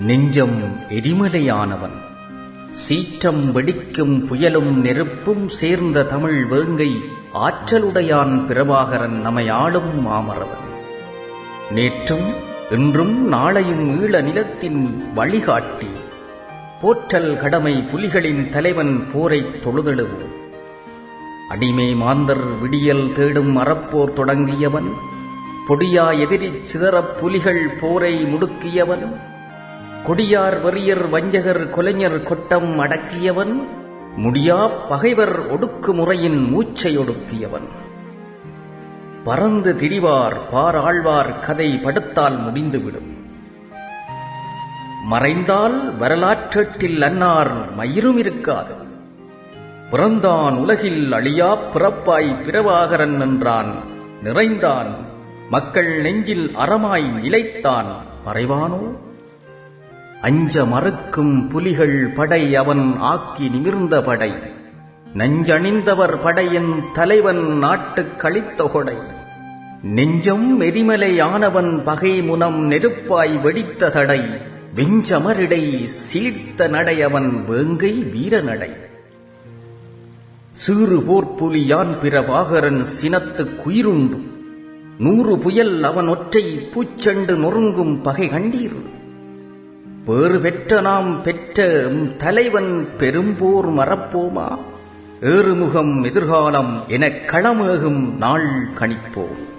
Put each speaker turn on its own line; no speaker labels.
நெஞ்சம் எரிமலையானவன் சீற்றம் வெடிக்கும் புயலும் நெருப்பும் சேர்ந்த தமிழ் வேங்கை ஆற்றலுடையான் பிரபாகரன் நம்மை ஆளும் மாமரவன் நேற்றும் இன்றும் நாளையும் ஈழ நிலத்தின் வழிகாட்டி போற்றல் கடமை புலிகளின் தலைவன் போரைத் தொழுதெழுவோம் அடிமை மாந்தர் விடியல் தேடும் அறப்போர் தொடங்கியவன் பொடியா எதிரிச் சிதறப் புலிகள் போரை முடுக்கியவன் கொடியார் வெறியர் வஞ்சகர் கொலைஞர் கொட்டம் அடக்கியவன் முடியா பகைவர் ஒடுக்குமுறையின் மூச்சை ஒடுக்கியவன் பறந்து திரிவார் பாராழ்வார் கதை படுத்தால் முடிந்துவிடும் மறைந்தால் வரலாற்றேட்டில் அன்னார் மயிரும் இருக்காது பிறந்தான் உலகில் அழியாப் பிறப்பாய் பிரபாகரன் என்றான் நிறைந்தான் மக்கள் நெஞ்சில் அறமாய் நிலைத்தான் மறைவானோ அஞ்ச மறுக்கும் புலிகள் படை அவன் ஆக்கி நிமிர்ந்த படை நஞ்சணிந்தவர் படையின் தலைவன் நாட்டுக் கழித்த கொடை நெஞ்சம் எரிமலையானவன் பகை முனம் நெருப்பாய் வெடித்த தடை வெஞ்சமரிடை சீர்த்த நடையவன் வேங்கை வீர நடை சிறு போர்ப்புலி யான் பிரபாகரன் சினத்து குயிருண்டு நூறு புயல் அவன் ஒற்றை பூச்செண்டு நொறுங்கும் பகை கண்டீர் பேறு பெற்ற நாம் பெற்ற எம் தலைவன் பெரும்போர் மறப்போமா ஏறுமுகம் எதிர்காலம் எனக் களமேகும் நாள் கணிப்போம்